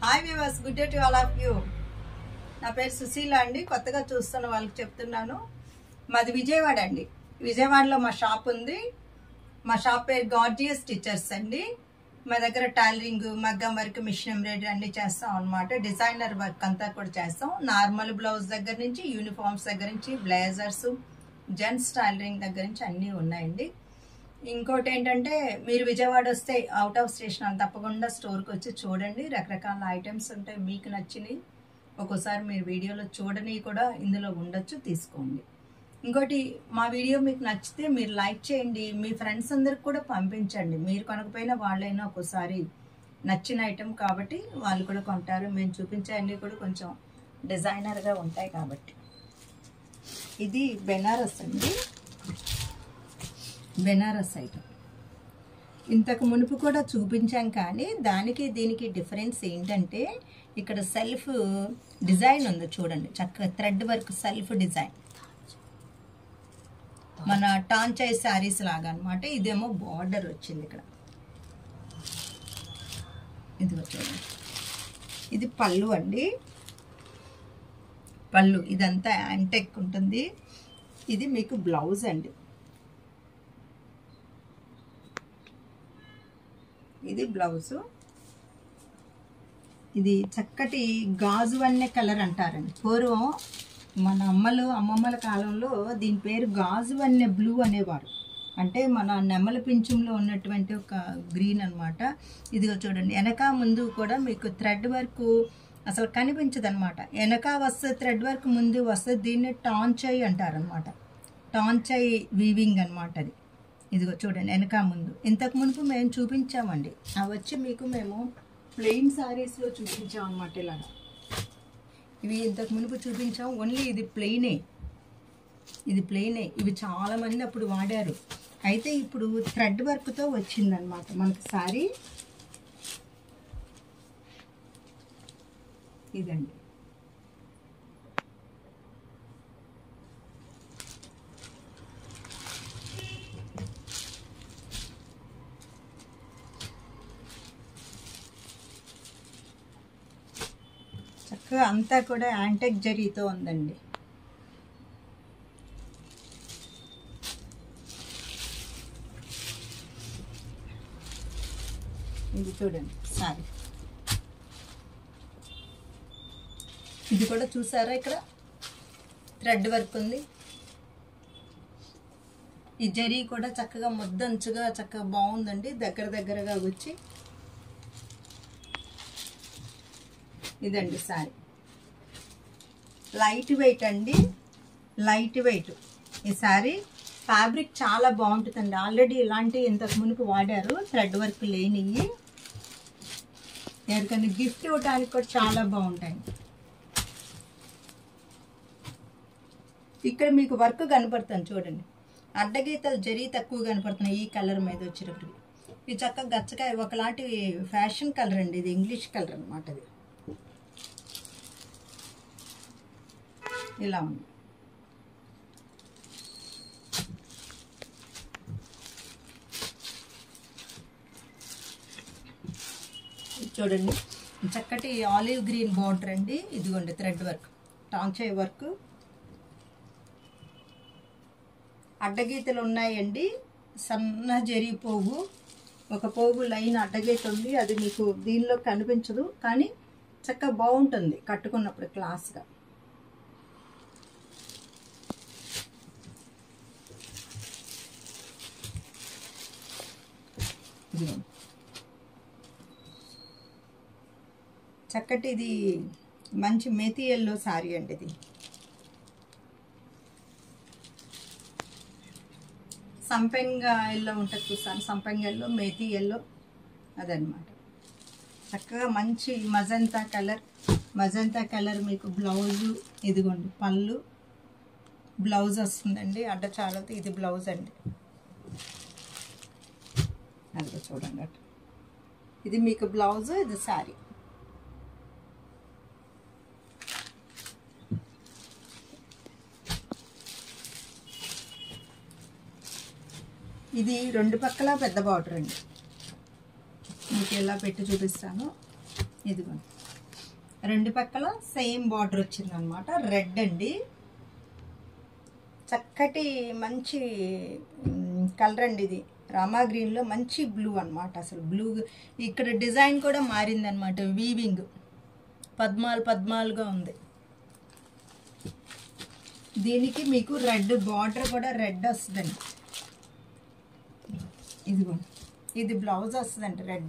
hi viewers good day to all of you నా పేరు సుశీల అండి కొత్తగా చూస్తున్న వాళ్ళకి చెప్తున్నాను మాది విజయవాడ అండి విజయవాడలో మా షాప్ ఉంది మా షాప్ పేరు గార్జియస్ టీచర్స్ అండి మా దగ్గర టైలరింగ్ మగ్గం వర్క్ మిషన్ ఎంబ్రాయిడరీ అన్ని చేస్తాం అనమాట డిజైనర్ వర్క్ అంతా కూడా చేస్తాం నార్మల్ బ్లౌజ్ దగ్గర నుంచి యూనిఫామ్స్ దగ్గర నుంచి బ్లేజర్స్ జెంట్స్ టైలరింగ్ దగ్గర నుంచి అన్నీ ఉన్నాయండి ఇంకోటి ఏంటంటే మీరు విజయవాడ వస్తే అవుట్ ఆఫ్ స్టేషన్ అని తప్పకుండా స్టోర్కి వచ్చి చూడండి రకరకాల ఐటమ్స్ ఉంటాయి మీకు నచ్చినవి ఒక్కోసారి మీరు వీడియోలో చూడని కూడా ఇందులో ఉండొచ్చు తీసుకోండి ఇంకోటి మా వీడియో మీకు నచ్చితే మీరు లైక్ చేయండి మీ ఫ్రెండ్స్ అందరికి కూడా పంపించండి మీరు కొనకపోయినా వాళ్ళైనా ఒక్కోసారి నచ్చిన ఐటెం కాబట్టి వాళ్ళు కూడా కొంటారు మేము చూపించే అన్నీ కూడా కొంచెం డిజైనర్గా ఉంటాయి కాబట్టి ఇది బెనారస్ అండి బెనారస్ ఐటమ్ ఇంతకు మునుపు కూడా చూపించాం కానీ దానికి దీనికి డిఫరెన్స్ ఏంటంటే ఇక్కడ సెల్ఫ్ డిజైన్ ఉంది చూడండి చక్కగా థ్రెడ్ వర్క్ సెల్ఫ్ డిజైన్ మన టాంచాయ్ శారీస్ లాగా అనమాట ఇదేమో బార్డర్ వచ్చింది ఇక్కడ ఇది చూడండి ఇది పళ్ళు అండి పళ్ళు ఇదంతా యాంటెక్ ఉంటుంది ఇది మీకు బ్లౌజ్ అండి ఇది బ్లౌజు ఇది చక్కటి గాజు అనే కలర్ అంటారండి పూర్వం మన అమ్మలు అమ్మమ్మల కాలంలో దీని పేరు గాజు వన్నె బ్లూ అనేవారు అంటే మన నెమల పింఛంలో ఉన్నటువంటి ఒక గ్రీన్ అనమాట ఇదిగో చూడండి వెనక ముందు కూడా మీకు థ్రెడ్ వర్క్ అసలు కనిపించదు అనమాట వెనక వస్తే థ్రెడ్ వర్క్ ముందు వస్తే దీన్ని టాంచై అంటారనమాట టాంచై వీవింగ్ అనమాట అది ఇదిగో చూడండి వెనక ముందు ఇంతకు మునుపు మేము చూపించామండి అవి వచ్చి మీకు మేము ప్లెయిన్ శారీస్లో చూపించాం అనమాట ఇలాగా ఇవి ఇంతకు మునుపు చూపించాం ఓన్లీ ఇది ప్లెయినే ఇది ప్లెయినే ఇవి చాలా మంది అప్పుడు వాడారు అయితే ఇప్పుడు థ్రెడ్ వర్క్తో వచ్చిందనమాట మనకి సారీ ఇదండి చక్కగా అంతా కూడా యాంటెక్ జరీతో ఉందండి ఇది చూడండి సారీ ఇది కూడా చూసారా ఇక్కడ థ్రెడ్ వర్క్ ఉంది ఈ జరీ కూడా చక్కగా ముద్దంచుగా చక్కగా బాగుందండి దగ్గర దగ్గరగా వచ్చి ఇదండి సారీ లైట్ వెయిట్ అండి లైట్ వెయిట్ ఈ సారీ ఫ్యాబ్రిక్ చాలా బాగుంటుందండి ఆల్రెడీ ఇలాంటి ఇంతకు మునుపు వాడారు థ్రెడ్ వర్క్ లేనివి ఎవరికైనా గిఫ్ట్ ఇవ్వడానికి కూడా చాలా బాగుంటాయి ఇక్కడ మీకు వర్క్ కనపడుతుంది చూడండి అడ్డగీతలు జరీ తక్కువ కనపడుతున్నాయి ఈ కలర్ మీద వచ్చేటప్పుడు ఇది చక్కగా గచ్చకాయ ఒకలాంటి ఫ్యాషన్ కలర్ అండి ఇది ఇంగ్లీష్ కలర్ అనమాట ఇది ఇలా ఉంది చూడండి చక్కటి ఆలివ్ గ్రీన్ బార్డర్ అండి ఇదిగోండి థ్రెడ్ వర్క్ టాంచాయ్ వర్క్ అడ్డగీతలు ఉన్నాయండి సన్న జరి పోగు ఒక పోగు లైన్ అడ్డగీత ఉంది అది మీకు దీనిలో కనిపించదు కానీ చక్కగా బాగుంటుంది కట్టుకున్నప్పుడు క్లాస్గా చక్కటి ఇది మంచి మేతి ఎల్లో సారీ అండి ఇది సంపెంగ ఎల్లో ఉంటుంది చూసాను సంపెంగ ఎల్లో మేతి ఎల్లో అదనమాట చక్కగా మంచి మజంతా కలర్ మజంతా కలర్ మీకు బ్లౌజు ఇదిగోండి పళ్ళు బ్లౌజ్ వస్తుందండి అడ్డ చాలదు ఇది బ్లౌజ్ అండి అదిగో చూడండి అటు ఇది మీకు బ్లౌజ్ ఇది శారీ ఇది రెండు పక్కల పెద్ద బార్డర్ అండి మీకు ఎలా పెట్టి చూపిస్తాను ఇదిగోండి రెండు పక్కల సేమ్ బార్డర్ వచ్చింది అనమాట రెడ్ అండి చక్కటి మంచి కలర్ అండి ఇది రామా గ్రీన్లో మంచి బ్లూ అన్నమాట అసలు బ్లూ ఇక్కడ డిజైన్ కూడా మారింది అనమాట వీవింగ్ పద్మాలు పద్మాలుగా ఉంది దీనికి మీకు రెడ్ బార్డర్ కూడా రెడ్ వస్తుందండి ఇదిగో ఇది బ్లౌజ్ వస్తుందండి రెడ్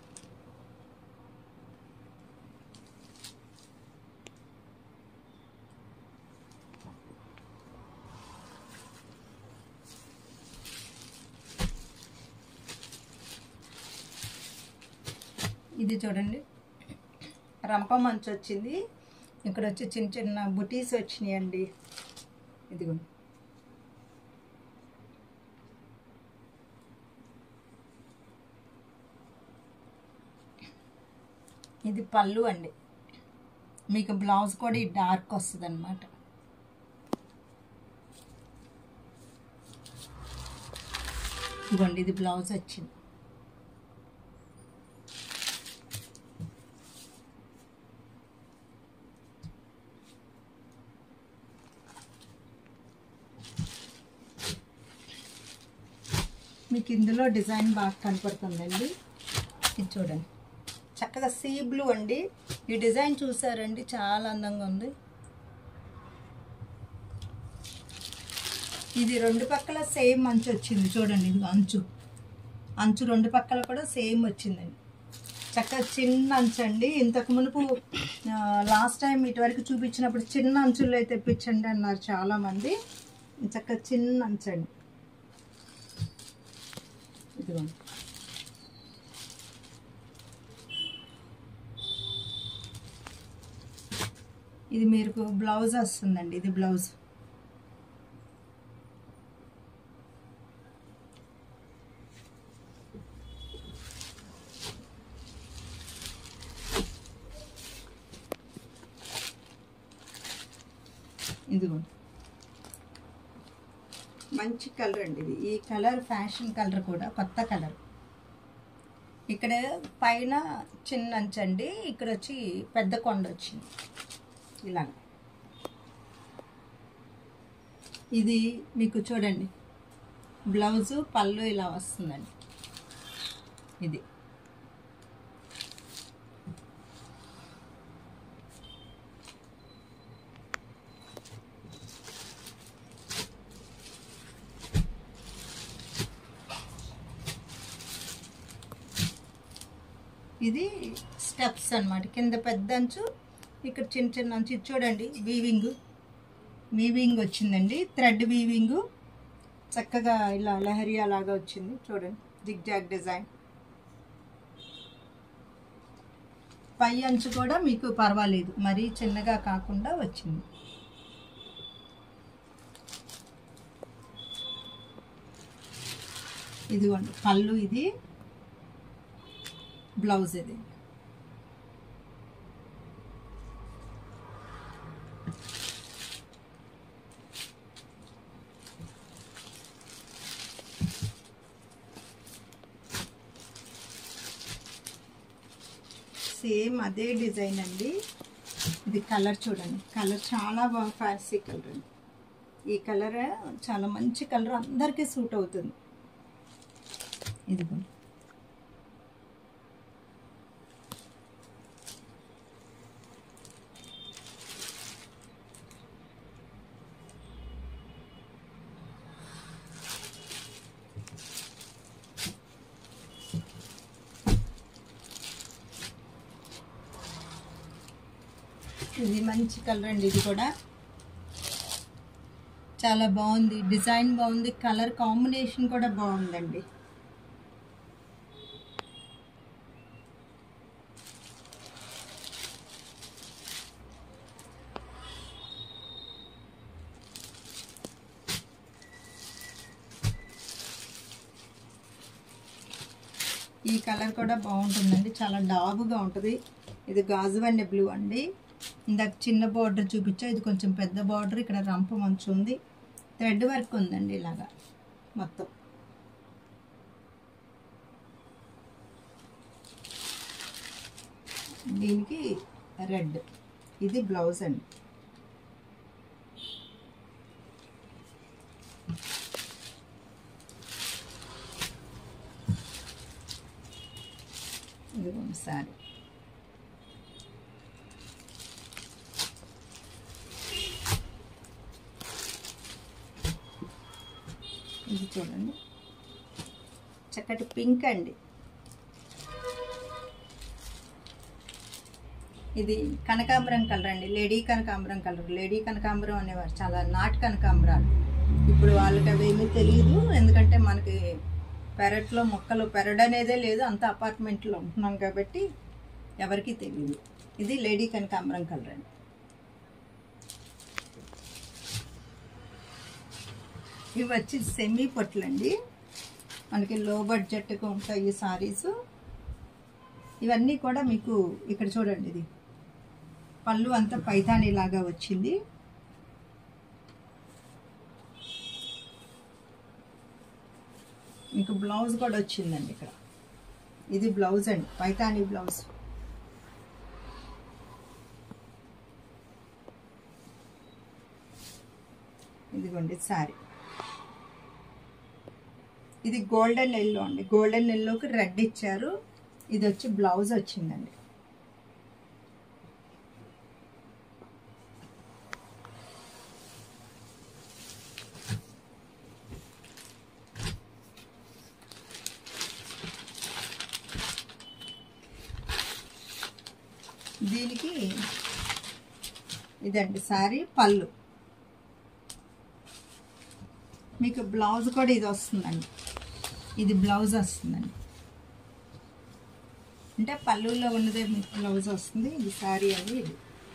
ఇది చూడండి రంప మంచు వచ్చింది ఇక్కడ వచ్చి చిన్న చిన్న బుటీస్ వచ్చినాయండి ఇదిగో ఇది పళ్ళు అండి మీకు బ్లౌజ్ కూడా ఈ డార్క్ వస్తుంది అనమాట ఇదిగోండి ఇది బ్లౌజ్ వచ్చింది మీకు ఇందులో డిజైన్ బాగా కనపడుతుందండి ఇది చూడండి చక్కగా సీ బ్లూ అండి ఈ డిజైన్ చూసారండి చాలా అందంగా ఉంది ఇది రెండు పక్కల సేమ్ అంచు వచ్చింది చూడండి ఇది అంచు అంచు రెండు పక్కల కూడా సేమ్ వచ్చిందండి చక్కగా చిన్న అంచు అండి ఇంతకు మునుపు లాస్ట్ టైం ఇటువరకు చూపించినప్పుడు చిన్న అంచుల్లో అయితే తెప్పించండి అన్నారు చాలామంది చక్కగా చిన్న అంచు అండి ఇదిగోండి ఇది మీకు బ్లౌజ్ వస్తుందండి ఇది బ్లౌజ్ ఇదిగోండి మంచి కలర్ అండి ఇది ఈ కలర్ ఫ్యాషన్ కలర్ కూడా కొత్త కలర్ ఇక్కడ పైన చిన్న అంచండి ఇక్కడ వచ్చి పెద్ద కొండ వచ్చింది ఇలాగ ఇది మీకు చూడండి బ్లౌజు పళ్ళు ఇలా వస్తుందండి ఇది ఇది స్టెప్స్ అన్నమాట కింద పెద్ద అంచు ఇక్కడ చిన్న చిన్న అంచు ఇది చూడండి వీవింగ్ వీవింగ్ వచ్చిందండి థ్రెడ్ వీవింగ్ చక్కగా ఇలా లహరియా లాగా వచ్చింది చూడండి జిగ్ జాగ్ డిజైన్ పై అంచు కూడా మీకు పర్వాలేదు మరీ చిన్నగా కాకుండా వచ్చింది ఇదిగోండి పళ్ళు ఇది బ్లౌజ్ ఇది సేమ్ అదే డిజైన్ అండి ఇది కలర్ చూడండి కలర్ చాలా బాగా ఫ్యాన్సీ కలర్ అండి ఈ కలర్ చాలా మంచి కలర్ అందరికీ సూట్ అవుతుంది ఇదిగోండి ఇది మంచి కలర్ అండి ఇది కూడా చాలా బాగుంది డిజైన్ బాగుంది కలర్ కాంబినేషన్ కూడా బాగుందండి ఈ కలర్ కూడా బాగుంటుందండి చాలా డాబుగా ఉంటుంది ఇది గాజువన్నె బ్లూ అండి ఇందాక చిన్న బార్డర్ చూపించా ఇది కొంచెం పెద్ద బార్డర్ ఇక్కడ రంప మంచు ఉంది థ్రెడ్ వర్క్ ఉందండి ఇలాగా మొత్తం దీనికి రెడ్ ఇది బ్లౌజ్ అండి ఇదిగోండి శారీ ఇది చూడండి చక్కటి పింక్ అండి ఇది కనకాంబరం కలర్ అండి లేడీ కనకాంబరం కలర్ లేడీ కనకాంబరం అనేవారు చాలా నాటు కనకాంబరాలు ఇప్పుడు వాళ్ళకి అవి ఏమీ తెలియదు ఎందుకంటే మనకి పెరట్లో మొక్కలు పెరడనేదే లేదు అంత అపార్ట్మెంట్లో ఉంటున్నాం కాబట్టి ఎవరికీ తెలియదు ఇది లేడీ కనకాంబరం కలర్ అండి ఇవి వచ్చి సెమీ పొట్లండి మనకి లో బడ్జెట్గా ఉంటాయి ఈ సారీస్ ఇవన్నీ కూడా మీకు ఇక్కడ చూడండి ఇది పళ్ళు అంతా పైతాని లాగా వచ్చింది మీకు బ్లౌజ్ కూడా వచ్చిందండి ఇక్కడ ఇది బ్లౌజ్ అండి పైతాని బ్లౌజ్ ఇదిగోండి శారీ ఇది గోల్డెన్ ఎల్లో అండి గోల్డెన్ ఎల్లోకి రెడ్ ఇచ్చారు ఇది వచ్చి బ్లౌజ్ వచ్చిందండి దీనికి ఇదండి శారీ పళ్ళు మీకు బ్లౌజ్ కూడా ఇది వస్తుందండి ఇది బ్లౌజ్ వస్తుందండి అంటే పళ్ళులో ఉన్నదే మీకు బ్లౌజ్ వస్తుంది ఇది శారీ అది ఇది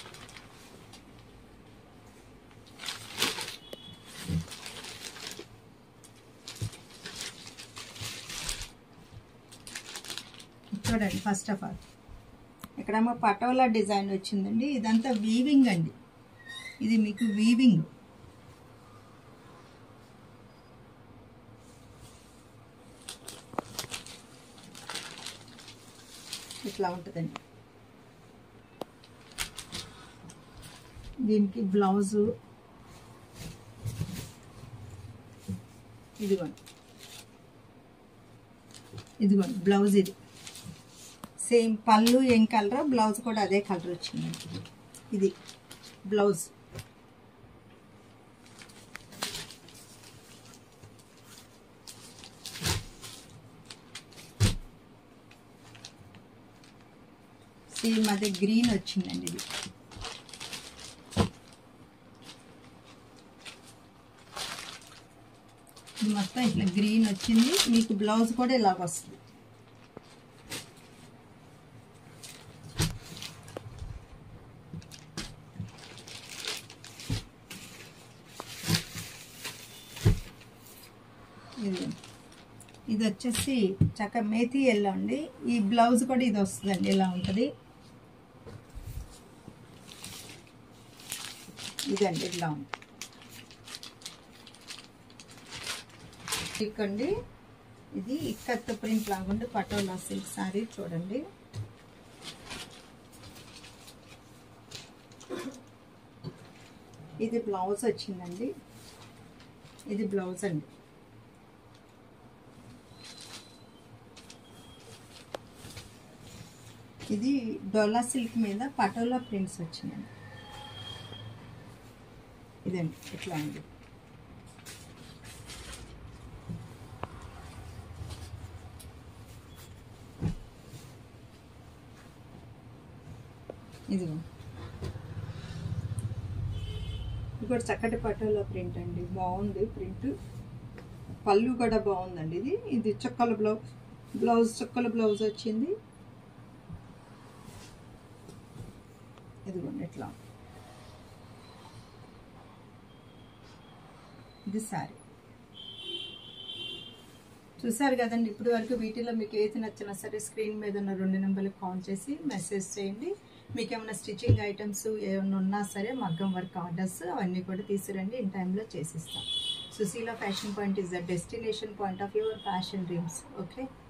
చూడండి ఫస్ట్ ఆఫ్ ఆల్ ఇక్కడేమో పటోలా డిజైన్ వచ్చిందండి ఇదంతా వీవింగ్ అండి ఇది మీకు వీవింగ్ ఇట్లా ఉంటుందండి దీనికి బ్లౌజు ఇదిగోండి ఇదిగోండి బ్లౌజ్ ఇది సేమ్ పళ్ళు ఏం కలర్ బ్లౌజ్ కూడా అదే కలర్ వచ్చిందండి ఇది బ్లౌజ్ సేమ్ అదే గ్రీన్ వచ్చిందండి ఇది ఇది మొత్తం ఇట్లా గ్రీన్ వచ్చింది మీకు బ్లౌజ్ కూడా ఇలాగ వస్తుంది ఇది ఇది వచ్చేసి చక్క మేతి ఎల్లో అండి ఈ బ్లౌజ్ కూడా ఇది వస్తుందండి ఇలా ఉంటుంది ఇదండి ఇట్లా ఉంది ఇక్కండి ఇది ఇక్కత్ ప్రింట్ లాగుండి పటోలా సిల్క్ సారీ చూడండి ఇది బ్లౌజ్ వచ్చిందండి ఇది బ్లౌజ్ అండి ఇది డోలా సిల్క్ మీద పటోలా ప్రింట్స్ వచ్చిందండి ఇదండి ఇట్లా అండి ఇదిగో ఇది కూడా చక్కటి పటోలా ప్రింట్ అండి బాగుంది ప్రింట్ పళ్ళు కూడా బాగుందండి ఇది ఇది చుక్కల బ్లౌజ్ బ్లౌజ్ చుక్కల బ్లౌజ్ వచ్చింది ఇదిగోండి ఇట్లా ఇది శారీ చూసారు కదండి ఇప్పుడు వరకు వీటిలో మీకు ఏది నచ్చినా సరే స్క్రీన్ మీద ఉన్న రెండు నెంబర్లకు కాల్ చేసి మెసేజ్ చేయండి మీకు ఏమైనా స్టిచ్చింగ్ ఐటమ్స్ ఏమైనా ఉన్నా సరే మగ్గం వర్క్ ఆర్డర్స్ అవన్నీ కూడా తీసుకురండి ఇన్ టైంలో చేసిస్తాం Sushila fashion point is the destination point of your fashion dreams okay